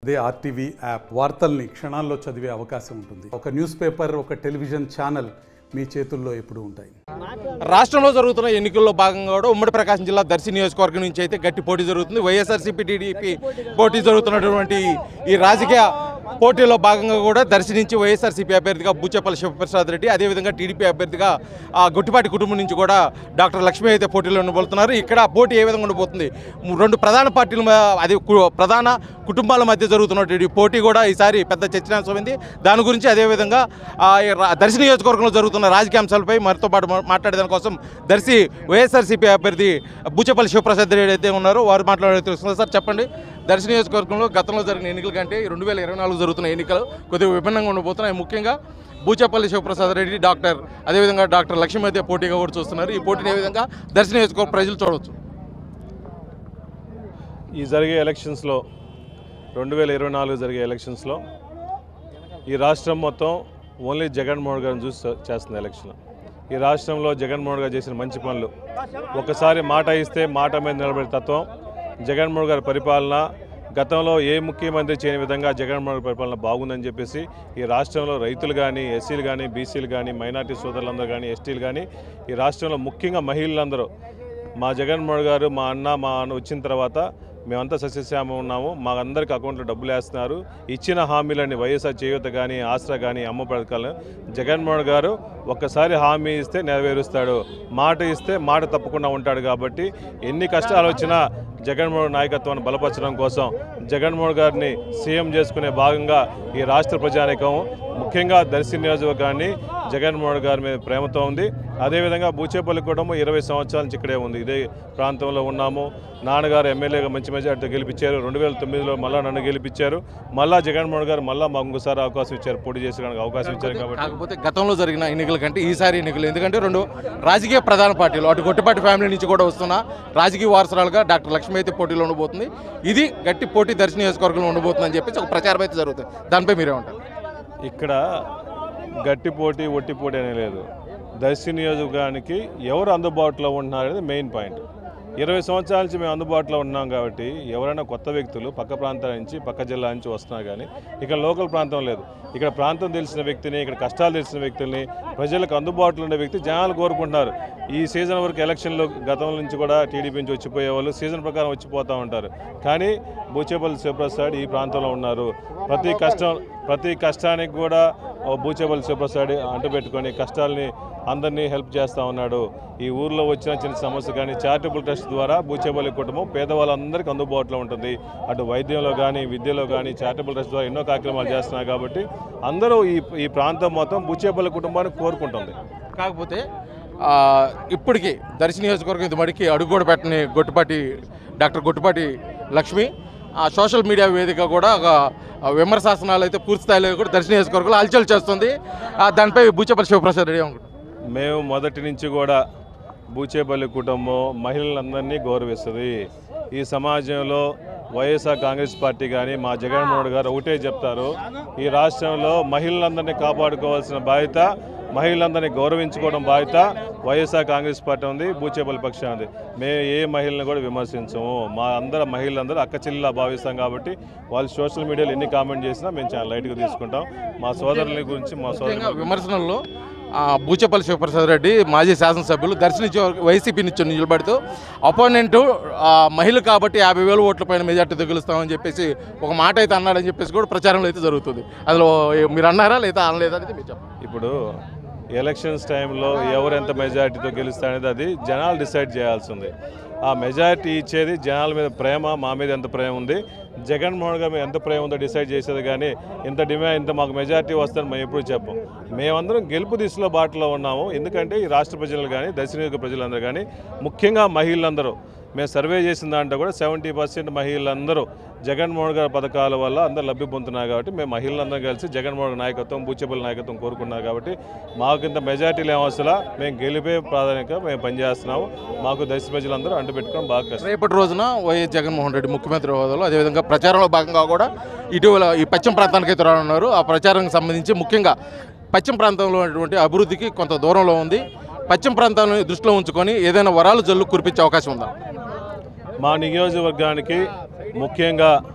అదే RTV app వార్తల్ని క్షణాల్లో చదివే అవకాశం ఉంటుంది ఒక న్యూస్ పేపర్ ఒక టెలివిజన్ ఛానల్ మీ చేతుల్లో ఎప్పుడూ ఉంటాయి రాష్ట్రంలో జరుగుతున్న ఎన్నికల్లో భాగంగా కూడా ఉమ్మడి ప్రకాశం జిల్లా దర్శి నియోజకవర్గం నుంచి అయితే గట్టి పోటీ జరుగుతుంది వైఎస్ఆర్సీపీ టీడీపీ పోటీ జరుగుతున్నటువంటి ఈ రాజకీయ పోటీలో భాగంగా కూడా దర్శి నుంచి వైఎస్ఆర్సీపీ అభ్యర్థిగా బూచేపల్లి శివప్రసాద్ రెడ్డి అదేవిధంగా టీడీపీ అభ్యర్థిగా ఆ గుట్టిపాటి కుటుంబం నుంచి కూడా డాక్టర్ లక్ష్మి అయితే పోటీలో ఉండబోతున్నారు ఇక్కడ పోటీ ఏ విధంగా ఉండబోతుంది రెండు ప్రధాన పార్టీల మ- అది కు- ప్రధాన కుటుంబాల మధ్య జరుగుతున్నటువంటి పోటీ కూడా ఈసారి పెద్ద చర్చనాంశమైంది దాని గురించి అదేవిధంగా ఆ, ఈ రా- దర్శి నియోజకవర్గంలో జరుగుతున్న రాజకీయ అంశాలపై మనతో పాటు మా- మాట్లాడేదాని కోసం దర్శి వైఎస్ఆర్సీపీ అభ్యర్థి బూచేపల్లి శివప్రసాద్ రెడ్డి అయితే ఉన్నారు వారు మాట్లాడే తెలుస్తున్నారు సార్ చెప్పండి దర్శి నియోజకవర్గంలో గతంలో జరిగిన ఎన్నికల కంటే రెండు వేల ఇరవై నాలుగు జరుగుతున్న ఎన్నికలు కొద్దిగా విభిన్నంగా ఉండబోతున్నాయి ముఖ్యంగా బూచేపల్లి శివప్రసాద్ రెడ్డి డాక్టర్ అదేవిధంగా డాక్టర్ లక్ష్మీ మధ్య పోటీగా కూడా చూస్తున్నారు ఈ పోటీని ఏ విధంగా దర్శి నియోజకవర్గ ప్రజలు చూడవచ్చు ఈ జరిగే ఎలక్షన్స్లో రెండు వేల ఇరవై నాలుగు జరిగే ఎలక్షన్స్లో ఈ రాష్ట్రం మొత్తం ఓన్లీ జగన్మోహన్ గారిని చూసి చేస్తుంది ఎలక్షన్ ఈ రాష్ట్రంలో జగన్మోహన్ గారు చేసిన మంచి పనులు ఒకసారి మాట ఇస్తే మాట మీద నిలబడే తత్వం జగన్మోహన్ గారి పరిపాలన గతంలో ఏ ముఖ్యమంత్రి చేయని విధంగా జగన్మోహన్ గారి పరిపాలన బాగుందని చెప్పేసి ఈ రాష్ట్రంలో రైతులు కానీ ఎస్సీలు కానీ బీసీలు కానీ మైనార్టీ సోదరులందరూ కానీ ఎస్టీలు కానీ ఈ రాష్ట్రంలో ముఖ్యంగా మహిళలందరూ మా జగన్మోహన్ గారు మా అన్న మా అన్న వచ్చిన తర్వాత మేమంతా సస్యశ్యామ ఉన్నాము మా అందరికి అకౌంట్లో డబ్బులు వేస్తున్నారు ఇచ్చిన హామీలని వైఎస్ఆర్ చేయూత కానీ ఆసరా కానీ అమ్మ పథకాలను జగన్మోహన్ గారు ఒక్కసారి హామీ ఇస్తే నెరవేరుస్తాడు మాట ఇస్తే మాట తప్పకుండా ఉంటాడు కాబట్టి ఎన్ని కష్టాలు వచ్చినా జగన్మోహన్ నాయకత్వాన్ని బలపరచడం కోసం జగన్మోహన్ గారిని సీఎం చేసుకునే భాగంగా ఈ రాష్ట్ర ప్రజానికం ముఖ్యంగా దర్శి నియోజకవర్గాన్ని జగన్మోహన్ గారి మీద ప్రేమతో ఉంది అదేవిధంగా బూచేపల్లి కుటుంబం ఇరవై సంవత్సరాల నుంచి ఇక్కడే ఉంది ఇదే ప్రాంతంలో ఉన్నాము నాన్నగారు ఎమ్మెల్యేగా మంచి మెజార్టీతో గెలిపించారు రెండు వేల తొమ్మిదిలో మళ్ళా నన్ను గెలిపించారు మళ్ళా జగన్మోహన్ గారు మళ్ళా మాకు ఇంకోసారి అవకాశం ఇచ్చారు పోటీ చేసేదానికి అవకాశం ఇచ్చారు కాబట్టి కాకపోతే గతంలో జరిగిన ఎన్నికల కంటే ఈసారి ఎన్నికలు ఎందుకంటే రెండు రాజకీయ ప్రధాన పార్టీలు అటు గొట్టిపాటి ఫ్యామిలీ నుంచి కూడా వస్తున్న రాజకీయ వారసురాలుగా డాక్టర్ లక్ష్మి అయితే పోటీలో ఉండబోతుంది ఇది గట్టి పోటీ దర్శన నియోజకవర్గంలో ఉండబోతుందని చెప్పేసి ఒక ప్రచారం అయితే జరుగుతుంది దానిపై మీరే ఉంటారు ఇక్కడ గట్టి పోటీ ఒట్టి పోటీ అనే లేదు దర్శి నియోజకవర్గానికి ఎవరు అందుబాటులో ఉంటున్నారు అనేది మెయిన్ పాయింట్ ఇరవై సంవత్సరాల నుంచి మేము అందుబాటులో ఉన్నాం కాబట్టి ఎవరైనా కొత్త వ్యక్తులు పక్క ప్రాంతాల నుంచి పక్క జిల్లా నుంచి వస్తున్నా కానీ ఇక్కడ లోకల్ ప్రాంతం లేదు ఇక్కడ ప్రాంతం తెలిసిన వ్యక్తిని ఇక్కడ కష్టాలు తెలిసిన వ్యక్తుల్ని ప్రజలకు అందుబాటులో ఉండే వ్యక్తి జనాలు కోరుకుంటున్నారు ఈ సీజన్ వరకు ఎలక్షన్లో గతం నుంచి కూడా టీడీపీ నుంచి వచ్చిపోయే వాళ్ళు సీజన్ ప్రకారం వచ్చిపోతూ ఉంటారు కానీ బూచేపల్లి శివప్రసాద్ ఈ ప్రాంతంలో ఉన్నారు ప్రతి కష్టం ప్రతి కష్టానికి కూడా ఓ బూచేపల్లి శివప్రసాద్ అంటుపెట్టుకొని కష్టాలని అందరినీ హెల్ప్ చేస్తూ ఉన్నాడు ఈ ఊర్లో వచ్చిన చిన్న సమస్య కానీ చారిటబుల్ ట్రస్ట్ ద్వారా బూచేపల్లి కుటుంబం పేదవాళ్ళందరికీ అందుబాటులో ఉంటుంది అటు వైద్యంలో కానీ విద్యలో కానీ చారిటబుల్ ట్రస్ట్ ద్వారా ఎన్నో కార్యక్రమాలు చేస్తున్నారు కాబట్టి అందరూ ఈ ఈ ప్రాంతం మొత్తం బూచేపల్లి కుటుంబాన్ని కోరుకుంటుంది కాకపోతే ఆ, ఇప్పటికీ దర్శి నియోజకవర్గం ఇది మడికి అడుగు కూడా పెట్టని గొట్టుపాటి డాక్టర్ గొట్టుపాటి లక్ష్మి ఆ సోషల్ మీడియా వేదిక కూడా ఒక విమర్శాసనాలు అయితే పూర్తి స్థాయిలో కూడా దర్శి నియోజకవర్గంలో అలచల్ చేస్తుంది ఆ, దానిపై బూచపల్లి శివప్రసాద్ రెడ్డి అనుకుంటున్నాను మేము మొదటి నుంచి కూడా బూచేపల్లి కుటుంబం మహిళలందరినీ గౌరవిస్తుంది ఈ సమాజంలో వైఎస్ఆర్ కాంగ్రెస్ పార్టీ కానీ మా జగన్మోహన్ గారు ఒకటే చెప్తారు ఈ రాష్ట్రంలో మహిళలందరినీ కాపాడుకోవాల్సిన బాధ్యత మహిళలందరినీ గౌరవించుకోవడం బాధ్యత వైఎస్ఆర్ కాంగ్రెస్ పార్టీ ఉంది బూచేపల్లి పక్షం ఉంది మేము ఏ మహిళని కూడా విమర్శించము మా అందరు మహిళలందరూ అక్క చెల్లిలా భావిస్తాం కాబట్టి వాళ్ళు సోషల్ మీడియాలో ఎన్ని కామెంట్ చేసినా మేము చాలా లైట్గా తీసుకుంటాం మా సోదరుల గురించి మా ముఖ్యంగా సోదరు విమర్శనల్లో ఆ, బూచపల్లి శివప్రసాద్ రెడ్డి మాజీ శాసనసభ్యులు దర్శనించే వైసీపీ నుంచి నిలబడుతూ అపోనెంట్ మహిళ కాబట్టి యాభై వేల ఓట్ల పైన మెజార్టీతో గెలుస్తామని చెప్పేసి ఒక మాట అయితే అన్నాడని చెప్పేసి కూడా ప్రచారంలో అయితే జరుగుతుంది అసలు మీరు అన్నారా లేదా అనలేదా అనేది మీరు చెప్పండి ఇప్పుడు ఎలక్షన్స్ టైంలో ఎవరు ఎంత మెజారిటీతో గెలుస్తారనేది అది జనాలు డిసైడ్ చేయాల్సి ఉంది ఆ మెజారిటీ ఇచ్చేది జనాల మీద ప్రేమ మా మీద ఎంత ప్రేమ ఉంది జగన్మోహన్ గారి మీద ఎంత ప్రేమ ఉందో డిసైడ్ చేసేది కానీ ఇంత డిమాండ్ ఇంత మాకు మెజారిటీ వస్తుందని మేము ఎప్పుడు చెప్పం మేమందరం గెలుపు దిశలో బాటలో ఉన్నాము ఎందుకంటే ఈ రాష్ట్ర ప్రజలు కానీ దక్షిణ ప్రజలందరూ కానీ ముఖ్యంగా మహిళలందరూ మేము సర్వే చేసిన దాంట్లో కూడా సెవెంటీ పర్సెంట్ మహిళలందరూ జగన్మోహన్ గారి పథకాల వల్ల అందరూ లబ్ధి పొందుతున్నారు కాబట్టి మేము మహిళలందరం కలిసి జగన్మోహన్ గారి నాయకత్వం బూచేపల్లి నాయకత్వం కోరుకున్నారు కాబట్టి మాకు ఇంత మెజార్టీలు ఏమవసలా మేము గెలిపే ప్రాధాన్యత మేము పనిచేస్తున్నాము మాకు దశ ప్రజలందరూ అంటు పెట్టుకోవడం బాగా కష్టం రేపటి రోజున వైఎస్ జగన్మోహన్ రెడ్డి ముఖ్యమంత్రి హోదాలో అదేవిధంగా ప్రచారంలో భాగంగా కూడా ఇటీవల ఈ పశ్చిమ ప్రాంతానికి అయితే రానున్నారు ఆ ప్రచారానికి సంబంధించి ముఖ్యంగా పశ్చిమ ప్రాంతంలో ఉన్నటువంటి అభివృద్ధికి కొంత దూరంలో ఉంది పశ్చిమ ప్రాంతాలను దృష్టిలో ఉంచుకొని ఏదైనా వరాలు జల్లు కురిపించే అవకాశం ఉందా మా నియోజకవర్గానికి ముఖ్యంగా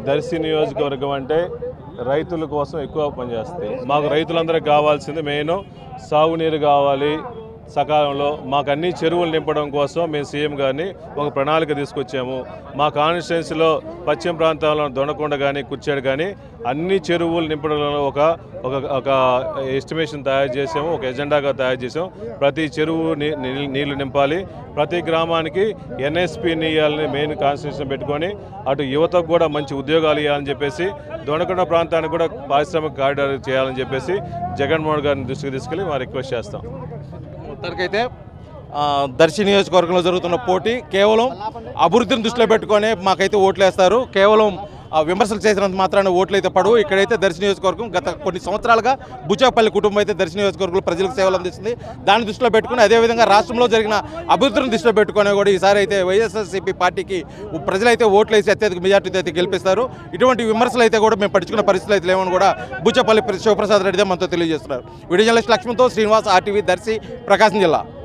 దర్శి నియోజకవర్గం అంటే రైతుల కోసం ఎక్కువ పనిచేస్తుంది మాకు రైతులందరికీ కావాల్సింది మెయిన్ సాగునీరు కావాలి సకాలంలో మాకు అన్ని చెరువులు నింపడం కోసం మేము సీఎం గారిని ఒక ప్రణాళిక తీసుకొచ్చాము మా కాన్స్టిట్యున్సీలో పశ్చిమ ప్రాంతాల్లో దొండకొండ కానీ కుర్చేడు కానీ అన్ని చెరువులు నింపడంలో ఒక ఒక ఒక ఎస్టిమేషన్ తయారు చేసాము ఒక ఎజెండాగా తయారు చేసాము ప్రతి చెరువు నీ- నీ- నీళ్లు నింపాలి ప్రతి గ్రామానికి ఎన్ఎస్పిని ఇవ్వాలని మెయిన్ కాన్స్టిట్యూషన్ పెట్టుకొని అటు యువతకు కూడా మంచి ఉద్యోగాలు ఇవ్వాలని చెప్పేసి దొండకొండ ప్రాంతానికి కూడా పారిశ్రామిక కారిడార్ చేయాలని చెప్పేసి జగన్మోహన్ గారిని దృష్టికి తీసుకెళ్ళి మా రిక్వెస్ట్ చేస్తాం మొత్తానికైతే ఆ, దర్శి నియోజకవర్గంలో జరుగుతున్న పోటీ కేవలం అభివృద్ధిని దృష్టిలో పెట్టుకొని మాకైతే ఓట్లు వేస్తారు కేవలం ఆ, విమర్శలు చేసినంత మాత్రాన ఓట్లు అయితే పడవు ఇక్కడైతే దర్శి నియోజకవర్గం గత కొన్ని సంవత్సరాలుగా బుచాపల్లి కుటుంబం అయితే దర్శి నియోజకవర్గంలో ప్రజలకు సేవలు అందిస్తుంది దాన్ని దృష్టిలో పెట్టుకుని అదేవిధంగా రాష్ట్రంలో జరిగిన అభివృద్ధిని దృష్టిలో పెట్టుకొని కూడా ఈసారి అయితే వైఎస్ఆర్సీపీ పార్టీకి ప్రజలైతే ఓట్లు వేసి అత్యధిక మెజార్టీతో అయితే గెలిపిస్తారు ఇటువంటి విమర్శలు అయితే కూడా మేము పట్టించుకున్న పరిస్థితులు అయితే లేవని కూడా బుచ్చపల్లి శివప్రసాద్ రెడ్డి మనతో తెలియజేస్తున్నారు వీడియో జర్నలిస్ట్ లక్ష్మణ్తో శ్రీనివాస్ ఆర్టీవీ దర్శి ప్రకాశం జిల్లా